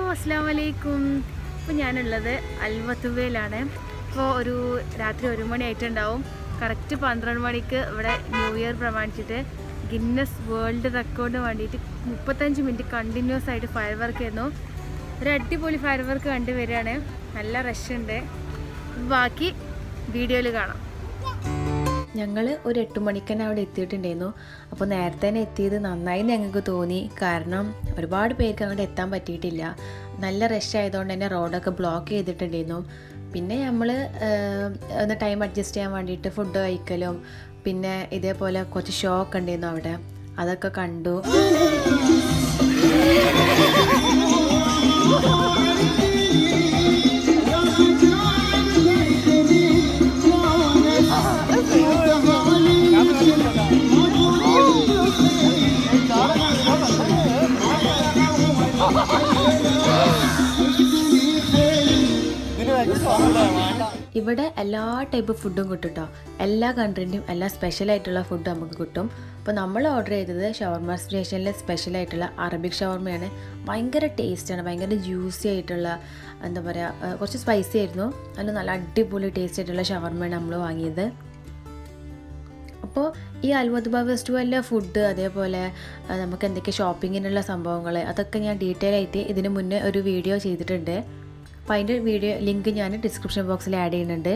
അസ്സാം വലൈക്കും ഇപ്പോൾ ഞാനുള്ളത് അൽവത്തുവയിലാണ് ഇപ്പോൾ ഒരു രാത്രി ഒരു മണി ആയിട്ടുണ്ടാവും കറക്റ്റ് പന്ത്രണ്ട് മണിക്ക് ഇവിടെ ന്യൂ ഇയർ പ്രമാണിച്ചിട്ട് ഗിന്നസ് വേൾഡ് റെക്കോർഡിന് വേണ്ടിയിട്ട് മുപ്പത്തഞ്ച് മിനിറ്റ് കണ്ടിന്യൂസ് ആയിട്ട് ഫയർ വർക്ക് ആയിരുന്നു ഒരു അടിപൊളി ഫയർ വർക്ക് കണ്ടുവരികയാണ് നല്ല റഷ് ഉണ്ട് ബാക്കി വീഡിയോയിൽ കാണാം ഞങ്ങൾ ഒരു എട്ട് മണിക്ക് തന്നെ അവിടെ എത്തിയിട്ടുണ്ടായിരുന്നു അപ്പോൾ നേരത്തെ തന്നെ എത്തിയത് നന്നായി ഞങ്ങൾക്ക് തോന്നി കാരണം ഒരുപാട് പേർക്ക് അങ്ങോട്ട് എത്താൻ പറ്റിയിട്ടില്ല നല്ല റഷ് ആയതുകൊണ്ട് തന്നെ റോഡൊക്കെ ബ്ലോക്ക് ചെയ്തിട്ടുണ്ടായിരുന്നു പിന്നെ നമ്മൾ ഒന്ന് ടൈം അഡ്ജസ്റ്റ് ചെയ്യാൻ വേണ്ടിയിട്ട് ഫുഡ് കഴിക്കലും പിന്നെ ഇതേപോലെ കുറച്ച് ഷോ ഒക്കെ ഉണ്ടായിരുന്നു അവിടെ അതൊക്കെ കണ്ടു ഇവിടെ എല്ലാ ടൈപ്പ് ഫുഡും കിട്ടും കേട്ടോ എല്ലാ കൺട്രീൻ്റെയും എല്ലാ സ്പെഷ്യലായിട്ടുള്ള ഫുഡ് നമുക്ക് കിട്ടും അപ്പോൾ നമ്മൾ ഓർഡർ ചെയ്തത് ഷവർമ സ്റ്റേഷനിലെ സ്പെഷ്യലായിട്ടുള്ള അറബിക് ഷവർമയാണ് ഭയങ്കര ടേസ്റ്റാണ് ഭയങ്കര ജ്യൂസി ആയിട്ടുള്ള എന്താ പറയുക കുറച്ച് സ്പൈസി ആയിരുന്നു അതിൽ നല്ല അടിപൊളി ടേസ്റ്റ് ആയിട്ടുള്ള ഷവർമയാണ് നമ്മൾ വാങ്ങിയത് അപ്പോൾ ഈ അൽമദ്ബ ഫെസ്റ്റിവലിലെ ഫുഡ് അതേപോലെ നമുക്ക് എന്തൊക്കെ ഷോപ്പിങ്ങിനുള്ള സംഭവങ്ങൾ അതൊക്കെ ഞാൻ ഡീറ്റെയിൽ ആയിട്ട് ഇതിന് മുന്നേ ഒരു വീഡിയോ ചെയ്തിട്ടുണ്ട് അപ്പോൾ അതിൻ്റെ വീഡിയോ ലിങ്ക് ഞാൻ ഡിസ്ക്രിപ്ഷൻ ബോക്സിൽ ആഡ് ചെയ്യുന്നുണ്ട്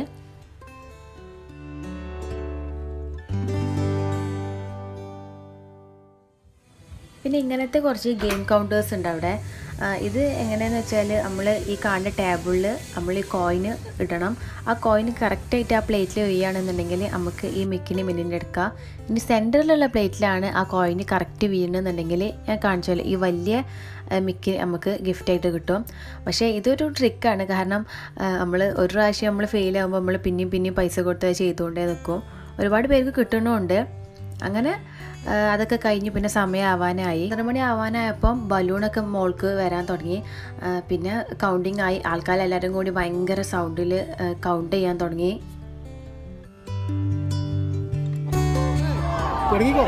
പിന്നെ ഇങ്ങനത്തെ കുറച്ച് ഗെയിം കൗണ്ടേഴ്സ് ഉണ്ട് അവിടെ ഇത് എങ്ങനെയാണെന്ന് വെച്ചാൽ നമ്മൾ ഈ കാണുന്ന ടേബിളിൽ നമ്മൾ ഈ കോയിന് ഇടണം ആ കോയിന് കറക്റ്റായിട്ട് ആ പ്ലേറ്റിൽ വീഴുകയാണെന്നുണ്ടെങ്കിൽ നമുക്ക് ഈ മിക്കിന് മിന്നിൻ്റെ എടുക്കാം ഇനി സെൻറ്ററിലുള്ള പ്ലേറ്റിലാണ് ആ കോയിന് കറക്റ്റ് വീഴുന്നുണ്ടെങ്കിൽ ഞാൻ കാണിച്ചാൽ ഈ വലിയ മിക്ക് നമുക്ക് ഗിഫ്റ്റായിട്ട് കിട്ടും പക്ഷേ ഇതൊരു ട്രിക്കാണ് കാരണം നമ്മൾ ഒരു പ്രാവശ്യം നമ്മൾ ഫെയിൽ ആകുമ്പോൾ നമ്മൾ പിന്നെയും പിന്നെയും പൈസ കൊടുത്ത് ചെയ്തുകൊണ്ടേ നിൽക്കും ഒരുപാട് പേർക്ക് കിട്ടണമുണ്ട് അങ്ങനെ അതൊക്കെ കഴിഞ്ഞ് പിന്നെ സമയമാവാനായി പന്ത്രണ്ട് മണി ആവാനായപ്പം ബലൂണൊക്കെ മോൾക്ക് വരാൻ തുടങ്ങി പിന്നെ കൗണ്ടിങ് ആയി ആൾക്കാരെല്ലാവരും കൂടി ഭയങ്കര സൗണ്ടിൽ കൗണ്ട് ചെയ്യാൻ തുടങ്ങി തുടങ്ങിക്കോ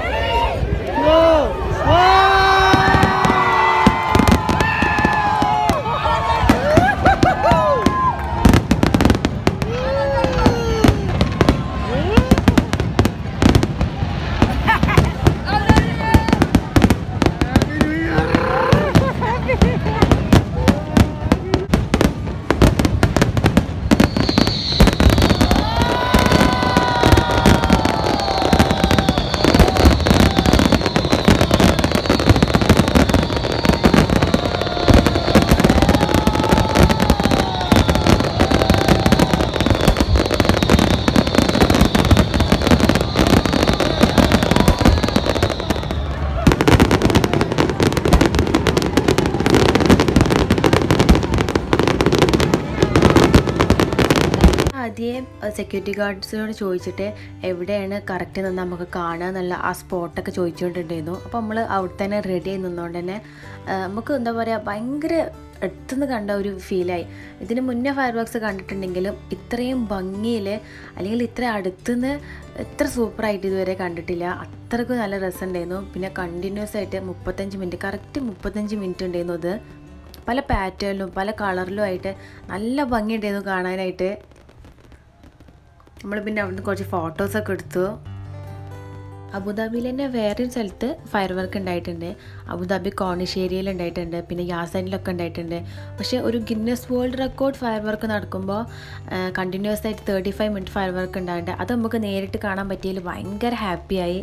ആദ്യം സെക്യൂരിറ്റി ഗാർഡ്സിനോട് ചോദിച്ചിട്ട് എവിടെയാണ് കറക്റ്റ് നിന്ന് നമുക്ക് കാണുക എന്നുള്ള ആ സ്പോട്ടൊക്കെ ചോദിച്ചുകൊണ്ടിരുന്നു അപ്പോൾ നമ്മൾ അവിടെ തന്നെ റെഡി ആയി നിന്നുകൊണ്ട് തന്നെ നമുക്ക് എന്താ പറയുക ഭയങ്കര അടുത്തുനിന്ന് കണ്ട ഒരു ഫീലായി ഇതിന് മുന്നേ ഫയർ വർക്ക്സ് കണ്ടിട്ടുണ്ടെങ്കിലും ഇത്രയും ഭംഗിയിൽ അല്ലെങ്കിൽ ഇത്ര അടുത്തുനിന്ന് ഇത്ര സൂപ്പറായിട്ട് ഇതുവരെ കണ്ടിട്ടില്ല അത്രയ്ക്ക് നല്ല രസമുണ്ടായിരുന്നു പിന്നെ കണ്ടിന്യൂസ് ആയിട്ട് മുപ്പത്തഞ്ച് മിനിറ്റ് കറക്റ്റ് മുപ്പത്തഞ്ച് മിനിറ്റ് ഉണ്ടായിരുന്നു അത് പല പാറ്റേണിലും പല കളറിലും ആയിട്ട് നല്ല ഭംഗിയുണ്ടായിരുന്നു കാണാനായിട്ട് നമ്മൾ പിന്നെ അവിടുന്ന് കുറച്ച് ഫോട്ടോസൊക്കെ എടുത്തു അബുദാബിയിൽ തന്നെ വേറൊരു സ്ഥലത്ത് ഫയർ വർക്ക് ഉണ്ടായിട്ടുണ്ട് അബുദാബി കോണിശ്ശേരിയിൽ ഉണ്ടായിട്ടുണ്ട് പിന്നെ യാസനിലൊക്കെ ഉണ്ടായിട്ടുണ്ട് പക്ഷേ ഒരു Guinness world record fire work നടക്കുമ്പോൾ കണ്ടിന്യൂസ് ആയിട്ട് thirty five minute fire work ഉണ്ടായിട്ടുണ്ട് അത് നമുക്ക് നേരിട്ട് കാണാൻ പറ്റിയതിൽ ഭയങ്കര ഹാപ്പിയായി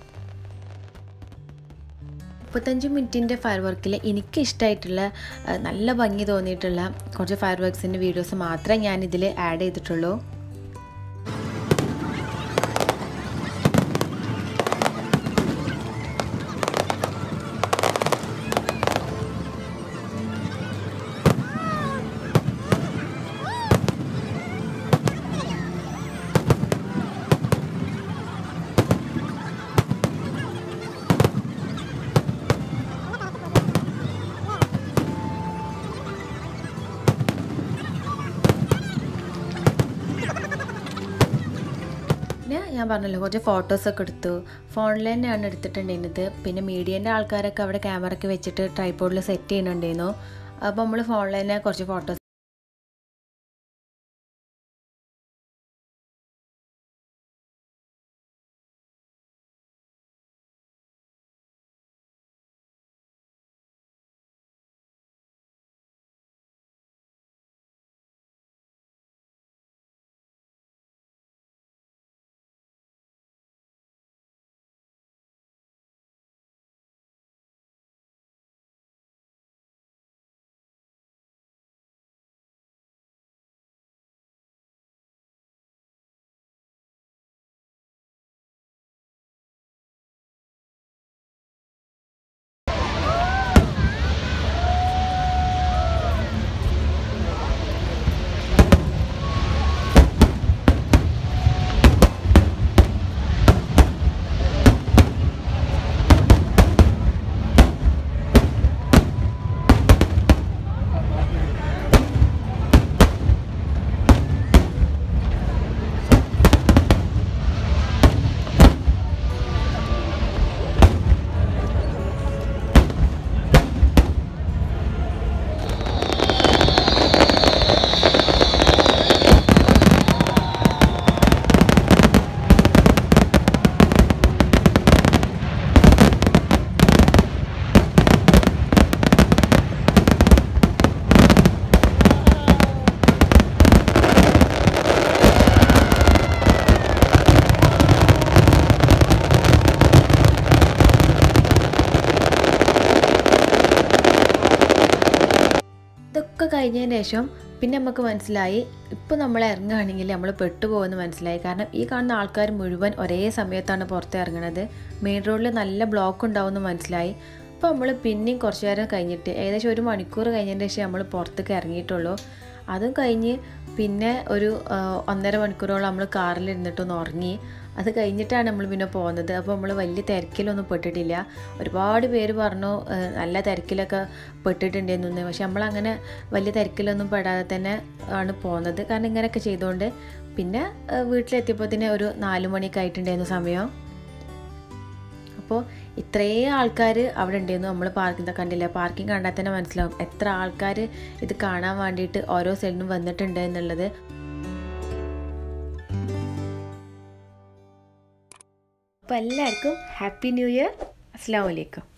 മുപ്പത്തഞ്ച് മിനിറ്റിൻ്റെ ഫയർ വർക്കിൽ എനിക്ക് ഇഷ്ടമായിട്ടുള്ള നല്ല ഭംഗി തോന്നിയിട്ടുള്ള കുറച്ച് ഫയർ വർക്ക്സിൻ്റെ വീഡിയോസ് മാത്രമേ ഞാനിതിൽ ആഡ് ചെയ്തിട്ടുള്ളൂ പിന്നെ ഞാൻ പറഞ്ഞല്ലോ കുറച്ച് ഫോട്ടോസൊക്കെ എടുത്തു ഫോണിൽ തന്നെയാണ് എടുത്തിട്ടുണ്ടായിരുന്നത് പിന്നെ മീഡിയേൻ്റെ ആൾക്കാരൊക്കെ അവിടെ ക്യാമറ ഒക്കെ വെച്ചിട്ട് ട്രൈപ്പോഡിൽ സെറ്റ് ചെയ്യുന്നുണ്ടായിരുന്നു അപ്പോൾ നമ്മൾ ഫോണിൽ തന്നെ കുറച്ച് ഫോട്ടോസ് ഇതൊക്കെ കഴിഞ്ഞതിന് ശേഷം പിന്നെ നമുക്ക് മനസ്സിലായി ഇപ്പോൾ നമ്മൾ ഇറങ്ങുകയാണെങ്കിൽ നമ്മൾ പെട്ടുപോകുമെന്ന് മനസ്സിലായി കാരണം ഈ കാണുന്ന ആൾക്കാർ മുഴുവൻ ഒരേ സമയത്താണ് പുറത്ത് ഇറങ്ങുന്നത് മെയിൻ റോഡിൽ നല്ല ബ്ലോക്ക് ഉണ്ടാവുമെന്ന് മനസ്സിലായി അപ്പോൾ നമ്മൾ പിന്നെയും കുറച്ച് നേരം കഴിഞ്ഞിട്ട് ഏകദേശം ഒരു മണിക്കൂർ കഴിഞ്ഞതിന് ശേഷം നമ്മൾ പുറത്തേക്ക് ഇറങ്ങിയിട്ടുള്ളൂ അതും കഴിഞ്ഞ് പിന്നെ ഒരു ആ, ഒന്നര മണിക്കൂറോളം നമ്മൾ കാറിലിരുന്നിട്ടൊന്ന് ഉറങ്ങി അത് കഴിഞ്ഞിട്ടാണ് നമ്മൾ പിന്നെ പോകുന്നത് അപ്പോൾ നമ്മൾ വലിയ തിരക്കിലൊന്നും പെട്ടിട്ടില്ല ഒരുപാട് പേര് പറഞ്ഞു ആ, നല്ല തിരക്കിലൊക്കെ പെട്ടിട്ടുണ്ടെന്നു പക്ഷെ നമ്മളങ്ങനെ വലിയ തിരക്കിലൊന്നും പെടാതെ തന്നെ ആണ് പോകുന്നത് കാരണം ഇങ്ങനെയൊക്കെ ചെയ്തുകൊണ്ട് പിന്നെ ആ, വീട്ടിലെത്തിയപ്പോൾ തന്നെ ഒരു നാല് മണിയൊക്കെ ആയിട്ടുണ്ടായിരുന്നു സമയം അപ്പോൾ ഇത്രയും ആൾക്കാർ അവിടെ ഉണ്ടായിരുന്നു നമ്മൾ പാർക്കിംഗ് കണ്ടില്ല പാർക്കിംഗ് കണ്ടാൽ തന്നെ മനസ്സിലാവും എത്ര ആൾക്കാർ ഇത് കാണാൻ വേണ്ടിയിട്ട് ഓരോ സൈഡിലും വന്നിട്ടുണ്ട് എന്നുള്ളത് അപ്പോൾ എല്ലാവർക്കും ഹാപ്പി ന്യൂ ഇയർ അസ്സാം വലൈക്കും